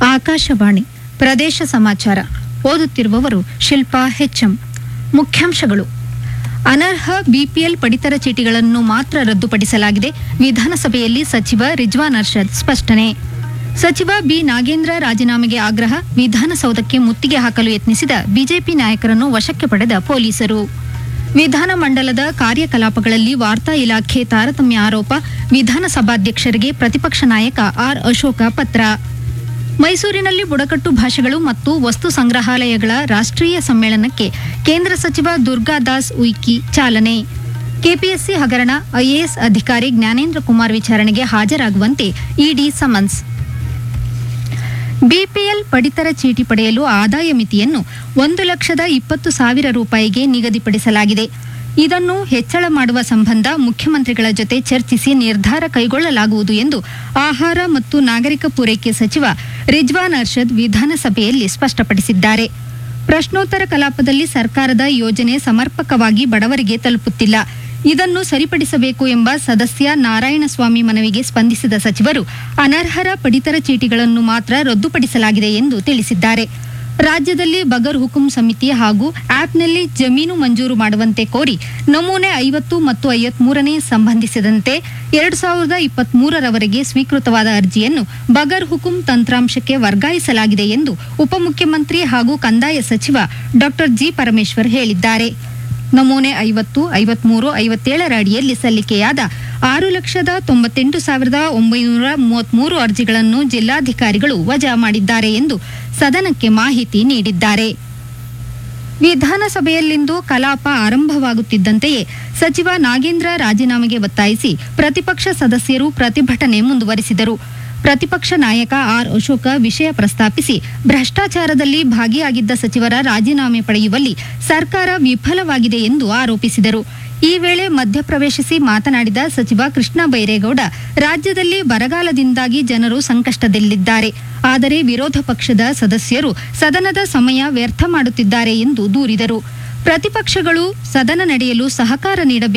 ಆಕಾಶವಾಣಿ ಪ್ರದೇಶ ಸಮಾಚಾರ ಓದುತ್ತಿರುವವರು ಶಿಲ್ಪಾ ಹೆಚ್ಎಂ ಮುಖ್ಯಾಂಶಗಳು ಅನರ್ಹ ಬಿಪಿಎಲ್ ಪಡಿತರ ಚೀಟಿಗಳನ್ನು ಮಾತ್ರ ರದ್ದುಪಡಿಸಲಾಗಿದೆ ವಿಧಾನಸಭೆಯಲ್ಲಿ ಸಚಿವ ರಿಜ್ವಾನ್ ಅರ್ಷದ್ ಸ್ಪಷ್ಟನೆ ಸಚಿವ ಬಿ ನಾಗೇಂದ್ರ ರಾಜೀನಾಮೆಗೆ ಆಗ್ರಹ ವಿಧಾನಸೌಧಕ್ಕೆ ಮುತ್ತಿಗೆ ಹಾಕಲು ಯತ್ನಿಸಿದ ಬಿಜೆಪಿ ನಾಯಕರನ್ನು ವಶಕ್ಕೆ ಪಡೆದ ಪೊಲೀಸರು ವಿಧಾನಮಂಡಲದ ಕಾರ್ಯಕಲಾಪಗಳಲ್ಲಿ ವಾರ್ತಾ ಇಲಾಖೆ ತಾರತಮ್ಯ ಆರೋಪ ವಿಧಾನಸಭಾಧ್ಯಕ್ಷರಿಗೆ ಪ್ರತಿಪಕ್ಷ ನಾಯಕ ಆರ್ ಅಶೋಕ ಪತ್ರ ಮೈಸೂರಿನಲ್ಲಿ ಬುಡಕಟ್ಟು ಭಾಷೆಗಳು ಮತ್ತು ವಸ್ತು ಸಂಗ್ರಹಾಲಯಗಳ ರಾಷ್ಟ್ರೀಯ ಸಮ್ಮೇಳನಕ್ಕೆ ಕೇಂದ್ರ ಸಚಿವ ದುರ್ಗಾದಾಸ್ ಉಯ್ಕಿ ಚಾಲನೆ ಕೆಪಿಎಸ್ಸಿ ಹಗರಣ ಐಎಎಸ್ ಅಧಿಕಾರಿ ಜ್ಞಾನೇಂದ್ರ ಕುಮಾರ್ ವಿಚಾರಣೆಗೆ ಹಾಜರಾಗುವಂತೆ ಇಡಿ ಸಮನ್ಸ್ ಬಿಪಿಎಲ್ ಪಡಿತರ ಚೀಟಿ ಪಡೆಯಲು ಆದಾಯ ಮಿತಿಯನ್ನು ಒಂದು ಲಕ್ಷದ ಇಪ್ಪತ್ತು ಸಾವಿರ ರೂಪಾಯಿಗೆ ನಿಗದಿಪಡಿಸಲಾಗಿದೆ ಇದನ್ನು ಹೆಚ್ಚಳ ಮಾಡುವ ಸಂಬಂಧ ಮುಖ್ಯಮಂತ್ರಿಗಳ ಜೊತೆ ಚರ್ಚಿಸಿ ನಿರ್ಧಾರ ಕೈಗೊಳ್ಳಲಾಗುವುದು ಎಂದು ಆಹಾರ ಮತ್ತು ನಾಗರಿಕ ಪೂರೈಕೆ ಸಚಿವ ರಿಜ್ವಾನ್ ಅರ್ಷದ್ ವಿಧಾನಸಭೆಯಲ್ಲಿ ಸ್ಪಷ್ಟಪಡಿಸಿದ್ದಾರೆ ಪ್ರಶ್ನೋತ್ತರ ಕಲಾಪದಲ್ಲಿ ಸರ್ಕಾರದ ಯೋಜನೆ ಸಮರ್ಪಕವಾಗಿ ಬಡವರಿಗೆ ತಲುಪುತ್ತಿಲ್ಲ ಇದನ್ನು ಸರಿಪಡಿಸಬೇಕು ಎಂಬ ಸದಸ್ಯ ನಾರಾಯಣಸ್ವಾಮಿ ಮನವಿಗೆ ಸ್ಪಂದಿಸಿದ ಸಚಿವರು ಅನರ್ಹರ ಪಡಿತರ ಚೀಟಿಗಳನ್ನು ಮಾತ್ರ ರದ್ದುಪಡಿಸಲಾಗಿದೆ ಎಂದು ತಿಳಿಸಿದ್ದಾರೆ ರಾಜ್ಯದಲ್ಲಿ ಬಗರ್ ಹುಕುಂ ಸಮಿತಿ ಹಾಗೂ ಆಪ್ನಲ್ಲಿ ಜಮೀನು ಮಂಜೂರು ಮಾಡುವಂತೆ ಕೋರಿ ನಮೂನೆ ಐವತ್ತು ಮತ್ತು ಐವತ್ಮೂರನೇ ಸಂಬಂಧಿಸಿದಂತೆ ಎರಡು ಸಾವಿರದ ಇಪ್ಪತ್ಮೂರರವರೆಗೆ ಸ್ವೀಕೃತವಾದ ಅರ್ಜಿಯನ್ನು ಬಗರ್ ಹುಕುಂ ತಂತ್ರಾಂಶಕ್ಕೆ ವರ್ಗಾಯಿಸಲಾಗಿದೆ ಎಂದು ಉಪಮುಖ್ಯಮಂತ್ರಿ ಹಾಗೂ ಕಂದಾಯ ಸಚಿವ ಡಾ ಜಿ ಪರಮೇಶ್ವರ್ ಹೇಳಿದ್ದಾರೆ ನಮೂನೆ ಐವತ್ತು ಐವತ್ಮೂರು ಐವತ್ತೇಳರ ಅಡಿಯಲ್ಲಿ ಸಲ್ಲಿಕೆಯಾದ ಆರು ಲಕ್ಷದ ತೊಂಬತ್ತೆಂಟು ಸಾವಿರದ ಒಂಬೈನೂರ ಮೂವತ್ಮೂರು ಅರ್ಜಿಗಳನ್ನು ಜಿಲ್ಲಾಧಿಕಾರಿಗಳು ವಜಾ ಮಾಡಿದ್ದಾರೆ ಎಂದು ಸದನಕ್ಕೆ ಮಾಹಿತಿ ನೀಡಿದ್ದಾರೆ ವಿಧಾನಸಭೆಯಲ್ಲಿಂದು ಕಲಾಪ ಆರಂಭವಾಗುತ್ತಿದ್ದಂತೆಯೇ ಸಚಿವ ನಾಗೇಂದ್ರ ರಾಜೀನಾಮೆಗೆ ಒತ್ತಾಯಿಸಿ ಪ್ರತಿಪಕ್ಷ ಸದಸ್ಯರು ಪ್ರತಿಭಟನೆ ಮುಂದುವರಿಸಿದರು ಪ್ರತಿಪಕ್ಷ ನಾಯಕ ಆರ್ ಅಶೋಕ ವಿಷಯ ಪ್ರಸ್ತಾಪಿಸಿ ಭ್ರಷ್ಟಾಚಾರದಲ್ಲಿ ಭಾಗಿಯಾಗಿದ್ದ ಸಚಿವರ ರಾಜೀನಾಮೆ ಪಡೆಯುವಲ್ಲಿ ಸರ್ಕಾರ ವಿಫಲವಾಗಿದೆ ಎಂದು ಆರೋಪಿಸಿದರು ಈ ವೇಳೆ ಮಧ್ಯಪ್ರವೇಶಿಸಿ ಮಾತನಾಡಿದ ಸಚಿವ ಕೃಷ್ಣ ಬೈರೇಗೌಡ ರಾಜ್ಯದಲ್ಲಿ ಬರಗಾಲದಿಂದಾಗಿ ಜನರು ಸಂಕಷ್ಟದಲ್ಲಿದ್ದಾರೆ ಆದರೆ ವಿರೋಧ ಪಕ್ಷದ ಸದಸ್ಯರು ಸದನದ ಸಮಯ ವ್ಯರ್ಥ ಮಾಡುತ್ತಿದ್ದಾರೆ ಎಂದು ದೂರಿದರು ಪ್ರತಿಪಕ್ಷಗಳು ಸದನ ನಡೆಯಲು ಸಹಕಾರ ನೀಡಬೇಕು